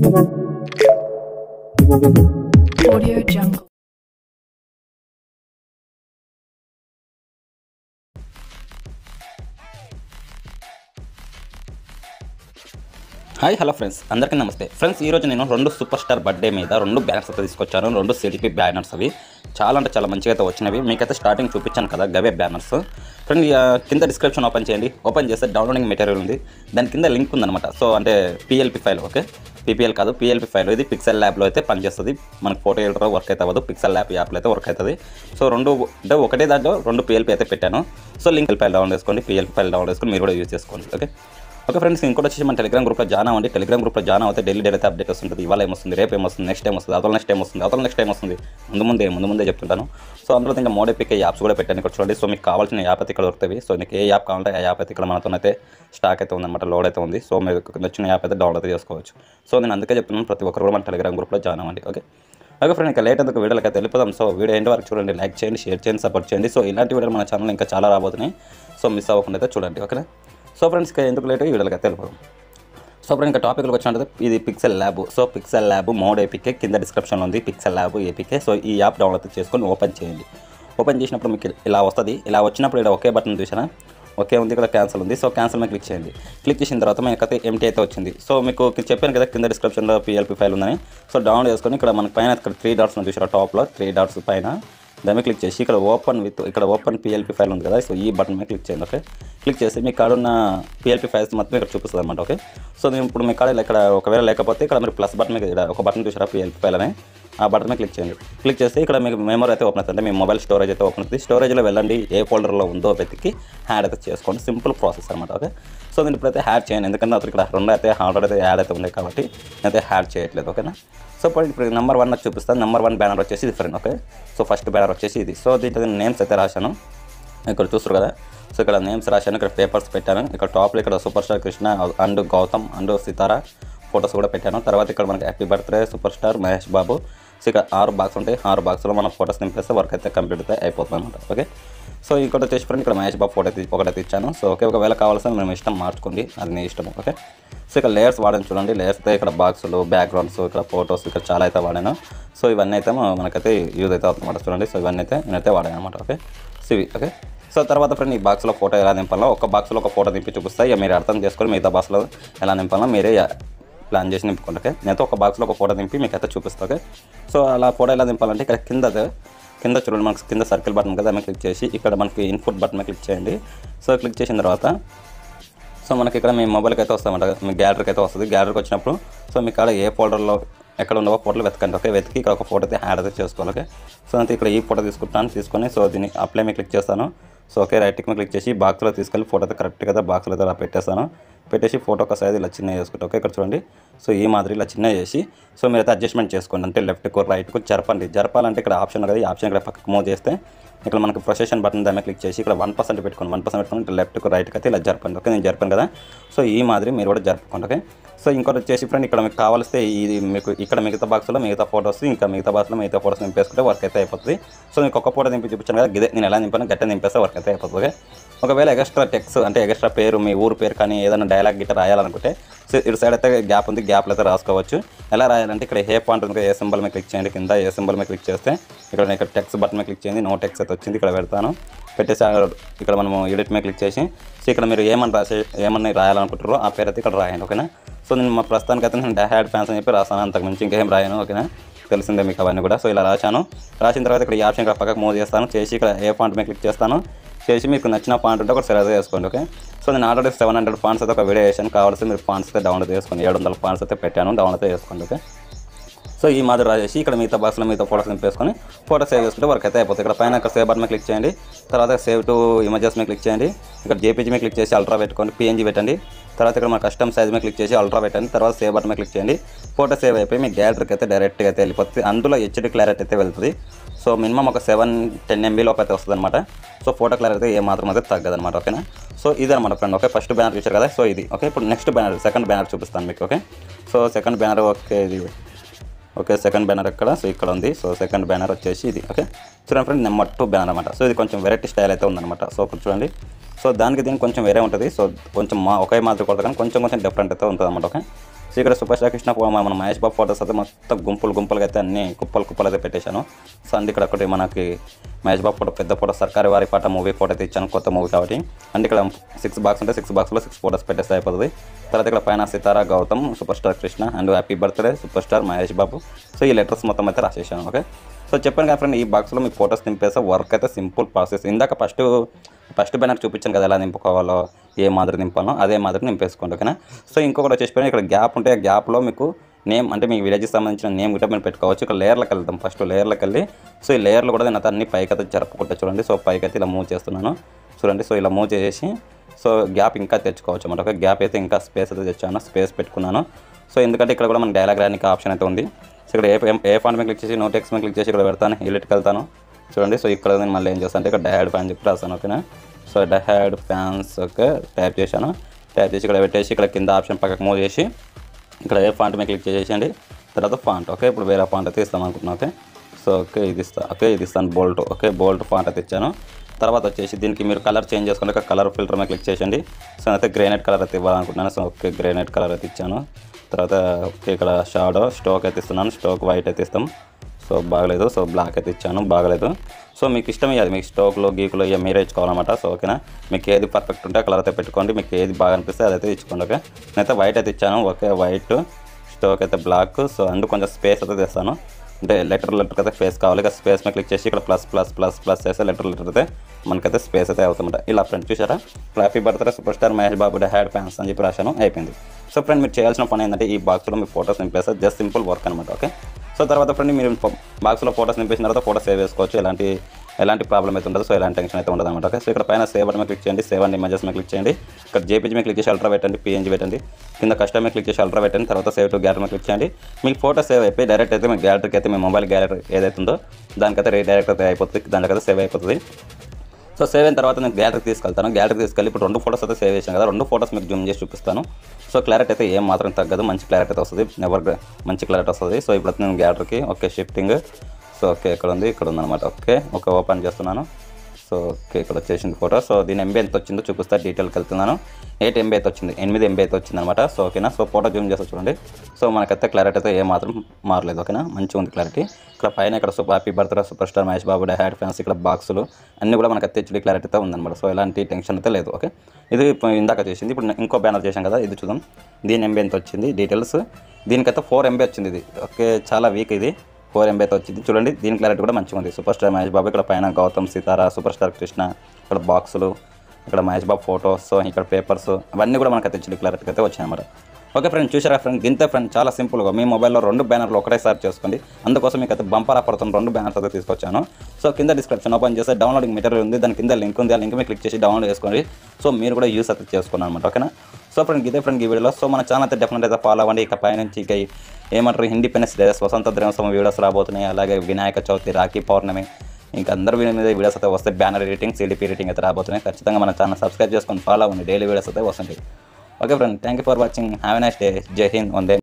Audio Jungle. Hi hello friends అందరికీ నమస్తే friends ఈరోజు నేను రెండు సూపర్ స్టార్ బర్త్డే మీద రెండు బ్యానర్స్ అయితే తీసుకొచ్చాను రెండు సిడిపి బ్యానర్స్ అవి చాలా అంటే చాలా మంచిగా అయితే వచ్చినవి మీకైతే స్టార్టింగ్ చూపించాను కదా గవే బ్యానర్స్ ఫ్రెండ్ ఇక కింద డిస్క్రిప్షన్ ఓపెన్ చేయండి ఓపెన్ చేస్తే డౌన్లోడింగ్ మెటీరియల్ ఉంది దాని కింద లింక్ ఉందన్నమాట సో అంటే పిఎల్పి ఫైల్ ఓకే పీపీఎల్ కాదు పిఎల్పి ఫైల్ ఇది పిక్సెల్ ల్యాబ్లో అయితే పనిచేస్తుంది మనకు ఫోటో ఎడిటర్ వర్క్ అయితే అవ్వదు పిక్సెల్ ల్యాబ్ యాప్లో అయితే వర్క్ అవుతుంది సో రెండు అంటే ఒకటే దాంట్లో రెండు పిఎల్పి అయితే పెట్టాను సో లింక్ ఫైల్ డౌన్లోడ్ చేసుకోండి పిఎల్పి ఫైల్ డౌన్లోడ్ చేసుకొని మీరు కూడా యూజ్ చేసుకోండి ఓకే ఓకే ఫ్రెండ్స్ ఇంకోటి వచ్చేసి మన టెలిగ్రామ్ గ్రూప్లో జాయిన్ అవ్వండి టెలిగ్రామ్ గ్రూప్లో జాయిన్ అవుతే డైలీ డైలీ అయితే అప్డేట్ వస్తుంది ఇవాళ ఏమొస్తుంది రేపు ఏమొస్తుంది నెక్స్ట్ టైం వస్తుంది అవతల నెక్స్ట్ టైం వస్తుంది అవతల నెక్స్ట్ టైం వస్తుంది ముందు ముందే ముందు ముందే చెప్తుంటాను సో అందులో ఇంకా మోడ్ ఎపిక్ యాప్స్ కూడా పెట్టాను ఇక్కడ చూడండి సో మీకు కావాల్సిన యాప్ అయితే ఇక్కడ దొరుకుతాయి సో మీకు ఏ యాప్ కావాలంటే ఆ యాప్ అయితే ఇక్కడ మనతో అయితే స్టాక్ అయితే ఉందన్నమాట లోడ్ అయితే ఉంది సో మీకు నచ్చిన యాప్ అయితే డౌన్లోడ్ అయితే చేసుకోవచ్చు సో నేను అందుకే చెప్తున్నాను ప్రతి ఒక్కరు కూడా మన టెలిగ్రామ్ గ్రూప్లో జాయిన్ అవ్వండి ఓకే ఓకే ఫ్రెండ్ ఇంకా లేట్ ఎందుకు వీడియోలకి అయితే వెళ్ళిపోదాం సో వీడియో ఎండ్ వరకు చూడండి లైక్ చేయండి షేర్ చేయండి సపోర్ట్ చేయండి సో ఇలాంటి వీడియోలు మన ఛానల్ ఇంకా చాలా రాబోతున్నాయి సో మిస్ అవ్వకుండా అయితే చూడండి ఓకేనా సో ఫ్రెండ్స్ ఇంకా ఎందుకు లేట్ వీడియోలకి అయితే వెళ్ళిపోదాం సో ఫ్రెండ్ ఇంకా టాపిక్కి వచ్చినట్టు ఇది pixel lab so pixel lab mod APK కింద డిస్క్రిప్షన్లో ఉంది పిక్సెల్ ల్యాబ్ ఏపీకే సో ఈ యాప్ డౌన్లోడ్ చేసుకొని ఓపెన్ చేయండి ఓపెన్ చేసినప్పుడు మీకు ఇలా వస్తుంది ఇలా వచ్చినప్పుడు ఇక్కడ ఒకే బటన్ చూసారా ఓకే ఉంది ఇక్కడ క్యాన్సిల్ ఉంది సో క్యాన్సిల్ మీద క్లిక్ చేయండి క్లిక్ చేసిన తర్వాత మీకు అయితే ఎంటీ అయితే వచ్చింది సో మీకు చెప్పాను కదా కింద డిస్క్రిప్షన్లో పిఎల్పి ఫైల్ ఉందని సో డౌన్లోడ్ చేసుకొని ఇక్కడ మనకి పైన ఇక్కడ త్రీ డాట్స్ ఉంది చూసారా టాప్లో త్రీ డాట్స్ పైన దాని మీద క్లిక్ చేసి ఇక్కడ ఓపెన్ విత్ ఇక్కడ ఓపెన్ పిఎల్పి ఫైల్ ఉంది కదా సో ఈ బటన్ మీద క్లిక్ చేయండి ఓకే క్లిక్ చేసి మీ కాడ ఉన్న పిఎల్పి ఫైల్స్ మొత్తం ఇక్కడ చూపిస్తుంది అనమాట ఓకే సో నేను ఇప్పుడు మీ కాడ ఇక్కడ ఒకవేళ లేకపోతే ఇక్కడ మీరు ప్లస్ బటన్ మీద ఇక్కడ ఒక బటన్ చూసారా పిఎల్పి ఫైల్ అని ఆ బటన్ మీద క్లిక్ చేయండి క్లిక్ చేస్తే ఇక్కడ మీకు మెమరీ అయితే ఓపెన్ అవుతుంది మీ మొబైల్ స్టోరేజ్ అయితే ఓపెన్ అవుతుంది స్టోరేజ్లో వెళ్ళండి ఏ ఫోల్డర్లో ఉందో వెతికి హ్యాడ్ అయితే చేసుకోండి సింపుల్ ప్రాసెస్ అనమాట ఓకే సో నేను ఇప్పుడైతే హ్యాడ్ చేయండి ఎందుకంటే అతను ఇక్కడ రెండు అయితే ఆల్రెడీ అయితే యాడ్ అయితే ఉన్నాయి కాబట్టి నేనైతే హ్యాడ్ చేయట్లేదు ఓకేనా సో ఇప్పుడు ఇప్పుడు నెంబర్ వన్ చూపిస్తాను నెంబర్ వన్ బ్యానర్ వచ్చేసి ఇది friend okay so first banner వచ్చేసి ఇది సో దీంట్లో నేమ్స్ అయితే రాశాను ఇక్కడ చూస్తారు కదా సో ఇక్కడ నేమ్స్ రాశాను ఇక్కడ పేపర్స్ పెట్టాను ఇక్కడ టాప్లో ఇక్కడ super star Krishna and Gautam and Sitara photos కూడా పెట్టాను తర్వాత ఇక్కడ మనకి happy birthday super star Mahesh Babu so ఇక్కడ ఆరు బాక్స్ ఉంటాయి ఆరు బాక్స్లో మనం ఫొటోస్ నింపేస్తే వర్క్ అయితే కంప్లీట్ అయితే అయిపోతుంది అనమాట ఓకే సో ఇంకోటి వచ్చేసి ఫ్రెండ్ ఇక్కడ మహేష్ బాబు ఫోటో తీ- ఒకటి ఇచ్చాను సో ఓకే ఒకవేళ కావాల్సిన మేము ఇష్టం మార్చుకోండి అది మీ ఇష్టం ఓకే సో ఇక్కడ లేయర్స్ వాడాను చూడండి లేయర్స్ అయితే ఇక్కడ బాక్సులు బ్యాక్గ్రౌండ్స్ ఇక్కడ ఫొటోస్ ఇక్కడ చాలా అయితే వాడాను సో ఇవన్నీ అయితే మనకైతే యూజ్ అయితే అవుతుందన్నమాట చూడండి సో ఇవన్నీ అయితే నేనైతే వాడాను అనమాట ఓకే సో ఇవి ఓకే సో తర్వాత ఫ్రెండ్ ఈ బాక్స్లో ఫోటో ఎలా నింపాలో ఒక బాక్స్లో ఒక ఫోటో నింపి చూపిస్తాయి ఇక మీరు అర్థం చేసుకొని మిగతా బాక్స్లో ఎలా నింపాలో మీరే ప్లాన్ చేసి నింపుకోండి ఓకే నేనైతే ఒక బాక్స్లో ఒక ఫోటో నింపి మీకు అయితే చూపిస్తాను ఓకే సో అలా ఫోటో ఎలా నింపాలంటే ఇక్కడ కింద కింద చూడండి మనకి కింద సర్కిల్ బటన్ కదా దాన్ని క్లిక్ చేసి ఇక్కడ మనకి ఇన్పుట్ బటన్ మీద క్లిక్ చేయండి సో క్లిక్ చేసిన తర్వాత సో మనకి ఇక్కడ మీ మొబైల్కి అయితే వస్తామంట మీ గ్యాలరీకి అయితే వస్తుంది గ్యాలరీకి వచ్చినప్పుడు సో మీ కాడ ఏ ఫోల్డర్లో ఎక్కడ ఉండవో ఫోటోలు వెతకండి ఓకే వెతికి ఇక్కడ ఒక ఫోటో అయితే యాడ్ అయితే చేసుకోవాలి ఓకే సో అయితే ఇక్కడ ఈ ఫోటో తీసుకుంటాను తీసుకొని సో దీన్ని అప్లై మీద క్లిక్ చేస్తాను సో ఓకే రైట్ మీద క్లిక్ చేసి బాక్స్లో తీసుకెళ్ళి ఫోటో అయితే కరెక్ట్గా అయితే బాక్స్లో అయితే అలా పెట్టేస్తాను పెట్టేసి ఫోటో ఒక సైజ్ ఇలా చిన్న చేసుకుంటే ఓకే ఇక్కడ చూడండి సో ఈ మాదిరి ఇలా చిన్న చేసి సో మీరైతే అడ్జస్ట్మెంట్ చేసుకోండి అంటే లెఫ్ట్కు రైట్కు జరపండి జరపాలంటే ఇక్కడ ఆప్షన్ ఉంది కదా ఈ ఆప్షన్ ఇక్కడ పక్కకు మూవ్ చేస్తే ఇక్కడ మనకి ప్రొసెషన్ బటన్ దాని మీద క్లిక్ చేసి ఇక్కడ వన్ పర్సెంట్ పెట్టుకోండి వన్ పర్సెంట్ పెట్టుకుని లెఫ్ట్కు రైట్కి అయితే ఇలా జరపండి ఓకే నేను జరపాను కదా సో ఈ మాదిరి మీరు కూడా జరుపుకోండి ఓకే సో ఇంకోటి వచ్చేసి ఫ్రెండ్ ఇక్కడ మీకు కావాల్స్తే ఇది మీకు ఇక్కడ మిగతా బాక్స్లో మిగతా ఫోటోస్ ఇంకా మిగతా బాక్స్లో మిగతా ఫోటోస్ నింపేసుకుంటే వర్క్ అయితే అయిపోతుంది సో మీకు ఒక ఫోటో నింపి చూపించాను కదా ఇదే నేను ఎలా నింపాను గట్ట నింపేస్తే వర్క్ అయితే అయిపోతుంది ఓకే ఒకవేళ ఎక్స్ట్రా టెక్స్ అంటే ఎక్స్ట్రా పేరు మీ ఊరు పేరు కానీ ఏదైనా డైలాగ్ గిట్ట రాయాలనుకుంటే సో ఇటు సైడ్ అయితే గ్యాప్ ఉంది గ్యాప్లో అయితే రాసుకోవచ్చు ఎలా రాయాలంటే ఇక్కడ ఏ పాయింట్ ఉంది కదా, ఏ సింబల్ మీద క్లిక్ చేయండి కింద ఏ సింబల్ మీద క్లిక్ చేస్తే ఇక్కడ నేను ఇక్కడ టెక్స్ బటన్ మీద క్లిక్ చేయండి నో టెక్స్ అయితే వచ్చింది ఇక్కడ పెడతాను పెట్టేసి ఆ ఇక్కడ మనము ఎడిట్ మీద క్లిక్ చేసి సో ఇక్కడ మీరు ఏమని రాసే ఏమని రాయాలనుకుంటారో ఆ పేరు అయితే ఇక్కడ రాయండి ఓకేనా సో నేను మా ప్రస్తుతానికి అయితే నేను హ్యాడ్ ఫ్యాన్స్ అని చెప్పి రాసాను అంతకు మించి ఇంకేం రాయను ఓకేనా తెలిసిందే మీకు అవన్నీ కూడా సో ఇలా రాశాను రాసిన తర్వాత ఇక్కడ ఈ ఆప్షన్ ఇక్కడ పక్కకు మూవ్ చేస్తాను చేసి ఇక్కడ ఏ ఫాంట్ మీద క్లిక్ చేస్తాను చేసి మీకు నచ్చిన ఫాంట్ ఉంటే ఒకటి సెలెక్ట్ చేసుకోండి ఓకే సో నేను ఆల్రెడీ సెవెన్ హండ్రెడ్ ఫాంట్స్ అయితే ఒక వీడియో చేశాను కావాల్సి మీరు ఫాంట్స్ అయితే డౌన్లోడ్ చేసుకోండి ఏడు వందల ఫాంట్స్ అయితే పెట్టాను డౌన్లోడ్ అయితే చేసుకోండి ఓకే సో ఈ మాదిరి రాసేసి ఇక్కడ మిగతా బాక్స్లో మిగతా ఫోటోస్ నింపేసుకొని ఫోటో సేవ్ చేసుకుంటే వర్క్ అయితే అయిపోతుంది ఇక్కడ పైన ఇక్కడ సేవ్ బటన్ మీద క్లిక్ చేయండి తర్వాత సేవ్ టు ఇమేజెస్ మీద క్లిక్ చేయండి ఇక్కడ జేపీజీ మీద క్లిక్ చేసి అల్ట్రా పెట్టుకోండి పిఎన్జీ పెట్టండి తర్వాత ఇక్కడ మన కస్టమ్ సైజ్ మీద క్లిక్ చేసి అల్ట్రా పెట్టండి తర్వాత సేవ్ బటన్ మీద క్లిక్ చేయండి ఫోటో సేవ్ అయిపోయి మీ గ్యాలరీకి అయితే డైరెక్ట్గా అయితే వెళ్ళిపోతుంది అందులో హెచ్డి క్లారిటీ అయితే వెళ్తుంది సో మినిమం ఒక సెవెన్ టెన్ ఎంబీలోకి అయితే వస్తుంది అనమాట సో ఫోటో క్లారిటీ ఏ మాత్రం అయితే తగ్గదనమాట ఓకేనా సో ఇది అనమాట ఫ్రెండ్ ఓకే ఫస్ట్ బ్యానర్ చూసారు కదా సో ఇది ఓకే ఇప్పుడు నెక్స్ట్ బ్యానర్ సెకండ్ బ్యానర్ చూపిస్తాను మీకు okay so second banner okay ఇది ఓకే సెకండ్ బ్యానర్ ఎక్కడ సో ఇక్కడ ఉంది సో సెకండ్ బ్యానర్ వచ్చేసి ఇది ఓకే చూడండి ఫ్రెండ్ నెంబర్ టూ బ్యానర్ అనమాట సో ఇది కొంచెం వెరైటీ స్టైల్ అయితే ఉందన్నమాట సో ఇప్పుడు చూడండి సో దానికి దీనికి కొంచెం వేరే ఉంటుంది సో కొంచెం మా ఒకే మాదిరి కొడతా కానీ కొంచెం కొంచెం డిఫరెంట్ అయితే ఉంటుంది అనమాట ఓకే సో ఇక్కడ సూపర్ స్టార్ కృష్ణ ఫో- మన మహేష్ బాబు ఫోటోస్ అయితే మొత్తం గుంపులు గుంపులుగా అయితే అన్ని కుప్పలు కుప్పలు అయితే పెట్టేశాను సో అండ్ ఇక్కడ ఒకటి మనకి మహేష్ బాబు ఫోటో పెద్ద ఫోటో సర్కారీ వారి పాట మూవీ ఫోటో అయితే ఇచ్చాను కొత్త మూవీ కాబట్టి అండ్ ఇక్కడ సిక్స్ బాక్స్ ఉంటే సిక్స్ బాక్స్లో సిక్స్ ఫోటోస్ పెట్టేస్తే అయిపోతుంది తర్వాత ఇక్కడ పైన Sitara Gautam super star Krishna and happy birthday super star Mahesh Babu so ఈ లెటర్స్ మొత్తం అయితే రాసేసాను ఓకే సో చెప్పాను కదా ఫ్రెండ్ ఈ బాక్స్లో మీ ఫోటోస్ నింపేస్తే వర్క్ అయితే సింపుల్ ప్రాసెస్ ఇందాక ఫస్ట్ ఫస్ట్ బ్యానర్ చూపించాను కదా ఎలా నింపుకోవాలో ఏ మాదిరి నింపాలో అదే మాదిరి నింపేసుకోండి ఓకేనా సో ఇంకొకటి వచ్చేసి పైన ఇక్కడ గ్యాప్ ఉంటే ఆ గ్యాప్లో మీకు నేమ్ అంటే మీ విలేజ్కి సంబంధించిన నేమ్ కూడా మీరు పెట్టుకోవచ్చు ఇక్కడ లేయర్లకు వెళ్తాం ఫస్ట్ లేయర్లకు వెళ్ళి సో ఈ లేయర్లు కూడా నేను అన్ని పైకి అయితే జరపకుండా చూడండి సో పైకి అయితే ఇలా మూవ్ చేస్తున్నాను చూడండి సో ఇలా మూవ్ చేసి సో గ్యాప్ ఇంకా తెచ్చుకోవచ్చు అన్నమాట ఒక గ్యాప్ అయితే ఇంకా స్పేస్ అయితే తెచ్చాను స్పేస్ పెట్టుకున్నాను సో ఎందుకంటే ఇక్కడ కూడా మన డైలాగ్ రానికి ఆప్షన్ అయితే ఉంది సో ఇక్కడ ఏ ఏ ఫాంట్ మీద క్లిక్ చేసి నో టెక్స్ట్ మీద క్లిక్ చేసి ఇక్కడ పెడతాను ఎలిట్కి వెళ్తాను చూడండి సో ఇక్కడ నేను మళ్ళీ ఏం చేస్తాను అంటే ఇక్కడ డైహాడ్ ఫ్యాన్ చెప్పి రాస్తాను ఓకేనా సో డైహాడ్ ఫ్యాన్స్ ఓకే టైప్ చేశాను టైప్ చేసి ఇక్కడ పెట్టేసి ఇక్కడ కింద ఆప్షన్ పక్కకు మూవ్ చేసి ఇక్కడ ఏ ఫాంట్ మీద క్లిక్ చేసేయండి తర్వాత ఫాంట్ ఓకే ఇప్పుడు వేరే ఫాంట్ అయితే ఇస్తాం అనుకుంటున్నాను ఓకే సో ఓకే ఇది ఇస్తా ఓకే ఇది ఇస్తాను బోల్ట్ ఓకే బోల్ట్ ఫాంట్ అయితే ఇచ్చాను తర్వాత వచ్చేసి దీనికి మీరు కలర్ చేంజ్ చేసుకుని కలర్ ఫిల్టర్ మీద క్లిక్ చేయండి సో అయితే గ్రేనైట్ కలర్ అయితే ఇవ్వాలనుకుంటున్నాను సో ఓకే గ్రేనైట్ కలర్ అయితే ఇచ్చాను తర్వాత ఓకే ఇక్కడ షాడో స్టోక్ అయితే ఇస్తున్నాను స్టోక్ వైట్ అయితే ఇస్తాం సో బాగలేదు సో బ్లాక్ అయితే ఇచ్చాను బాగలేదు సో మీకు ఇష్టం అది మీకు స్టోక్లో గీకులో ఇక మీరే ఇచ్చుకోవాలన్నమాట సో ఓకేనా మీకు ఏది పర్ఫెక్ట్ ఉంటే కలర్ అయితే పెట్టుకోండి మీకు ఏది బాగా అనిపిస్తే అదైతే ఇచ్చుకోండి ఓకే నేనైతే వైట్ అయితే ఇచ్చాను ఓకే వైట్ స్టోక్ అయితే బ్లాక్ సో అండ్ కొంచెం స్పేస్ అయితే తెస్తాను అంటే లెటర్ లెటర్ అయితే స్పేస్ కావాలి ఇక స్పేస్ మీద క్లిక్ చేసి ఇక్కడ ప్లస్ ప్లస్ ప్లస్ ప్లస్ చేస్తే లెటర్ లెటర్ అయితే మనకైతే స్పేస్ అయితే అవుతుందన్నమాట ఇలా ఫ్రెండ్ చూసారా happy birthday super star Mahesh Babu had fans అని చెప్పి రాశాను అయిపోయింది సో ఫ్రెండ్ మీరు చేయాల్సిన పని ఏంటంటే ఈ బాక్స్లో మీ ఫోటోస్ నింపేస్తే జస్ట్ సింపుల్ వర్క్ అనమాట ఓకే సో తర్వాత ఫ్రెండ్ మీరు బాక్స్లో ఫోటోస్ నింపేసిన తర్వాత ఫోటో సేవ్ చేసుకోవచ్చు ఎలాంటి ఎలాంటి ప్రాబ్లం అయితే ఉండదు సో ఎలాంటి టెన్షన్ అయితే ఉండదు అనమాట ఓకే సో ఇక్కడ పైన సేవ్ బటన్ మీద క్లిక్ చేయండి సేవ్ అండ్ ఇమేజెస్ మీద క్లిక్ చేయండి ఇక్కడ జేపీజీ మీద క్లిక్ చేసి అల్ట్రా పెట్టండి పిఎన్జీ పెట్టండి కింద కస్టమ్ మీద క్లిక్ చేసి అల్ట్రా పెట్టండి తర్వాత సేవ్ టు గ్యాలరీ మీద క్లిక్ చేయండి మీకు ఫోటో సేవ్ అయిపోయి డైరెక్ట్ అయితే మీ గ్యాలరీకి అయితే మీ మొబైల్ గ్యాలరీ ఏదైతే ఉందో దానికైతే రీడైరెక్ట్ అయితే అయిపోతుంది దానికైతే సేవ్ అయిపోతుంది సో సేవ్ అయిన తర్వాత నేను గ్యాలరీకి తీసుకెళ్తాను గ్యాలరీకి తీసుకెళ్ళి ఇప్పుడు రెండు ఫోటోస్ అయితే సేవ్ చేశాను కదా రెండు ఫోటోస్ మీకు జూమ్ చేసి చూపిస్తాను సో క్లారిటీ అయితే ఏం మాత్రం తగ్గదు మంచి క్లారిటీ అయితే వస్తుంది నెవర్ మంచి క్లారిటీ వస్తుంది సో ఇప్పుడు నేను గ్యాలరీకి ఓకే షిఫ్టింగ్ సో ఓకే ఇక్కడ ఉంది ఇక్కడ ఉందన్నమాట ఓకే ఓకే ఓపెన్ చేస్తున్నాను సో ఓకే ఇక్కడ వచ్చేసింది ఫోటో సో దీని ఎంబీ ఎంత వచ్చిందో చూపిస్తా డీటెయిల్కి వెళ్తున్నాను ఎయిట్ ఎంబీ అయితే వచ్చింది ఎనిమిది ఎంబీ అయితే వచ్చింది అనమాట సో ఓకేనా సో ఫోటో జూమ్ చేస్తే చూడండి సో మనకైతే క్లారిటీ అయితే ఏ మాత్రం మారలేదు ఓకేనా మంచిగా ఉంది క్లారిటీ ఇక్కడ పైన ఇక్కడ super happy birthday super star Mahesh Babu had fans ఇక్కడ బాక్సులు అన్నీ కూడా మనకైతే హెచ్డీ క్లారిటీ అయితే ఉందన్నమాట సో ఎలాంటి టెన్షన్ అయితే లేదు ఓకే ఇది ఇప్పుడు ఇందాక చేసింది ఇప్పుడు నేను ఇంకో బ్యానర్ చేశాం కదా ఇది చూద్దాం దీని ఎంబీ ఎంత వచ్చింది డీటెయిల్స్ దీనికైతే ఫోర్ ఎంబీ వచ్చింది ఇది ఓకే చాలా వీక్ ఇది ఫోర్ ఎంబీ అయితే వచ్చింది చూడండి దీని క్లారిటీ కూడా మంచిగా ఉంది సూపర్ స్టార్ మహేష్ బాబు ఇక్కడ పైన గౌతమ్ సీతారా సూపర్ స్టార్ కృష్ణ ఇక్కడ బాక్సులు ఇక్కడ మహేష్ బాబు ఫోటోస్ ఇక్కడ పేపర్స్ అవన్నీ కూడా మనకు తెచ్చి క్లారిటీ అయితే వచ్చాయన్నమాట ఓకే ఫ్రెండ్ చూసారా ఫ్రెండ్ గింతే ఫ్రెండ్ చాలా సింపుల్గా మీ మొబైల్లో రెండు బ్యానర్లు ఒకటేసారి చేసుకోండి అందుకోసం మీకు అయితే బంపర్ ఆపడుతున్న రెండు బ్యానర్స్ అయితే తీసుకొచ్చాను సో కింద డిస్క్రిప్షన్ ఓపెన్ చేస్తే డౌన్లోడింగ్ మెటీరియల్ ఉంది దాని కింద లింక్ ఉంది ఆ లింక్ మీద క్లిక్ చేసి డౌన్లోడ్ చేసుకోండి సో మీరు కూడా యూస్ అయితే చేసుకున్నాను అనమాట ఓకేనా సో ఫ్రెండ్ ఇదే ఫ్రెండ్ ఈ వీడియోలో సో మన ఛానల్ అయితే డెఫినెట్ అయితే ఫాలో అవ్వండి ఇక పైనుంచి ఇక ఏమంటారు ఇండిపెండెన్స్ డే స్వతంత్ర దినోత్సవం వీడియోస్ రాబోతున్నాయి అలాగే వినాయక చవితి రాఖీ పౌర్ణమి ఇంకా అందరు వీడియో మీద వీడియోస్ అయితే వస్తాయి బ్యానర్ ఎడిటింగ్ సిడిపి ఎడిటింగ్ అయితే రాబోతున్నాయి ఖచ్చితంగా మన ఛానల్ సబ్స్క్రైబ్ చేసుకొని ఫాలో అవ్వండి డైలీ వీడియోస్ అయితే వస్తుంది okay friend thank you for watching have a nice day జై హింద్ వందే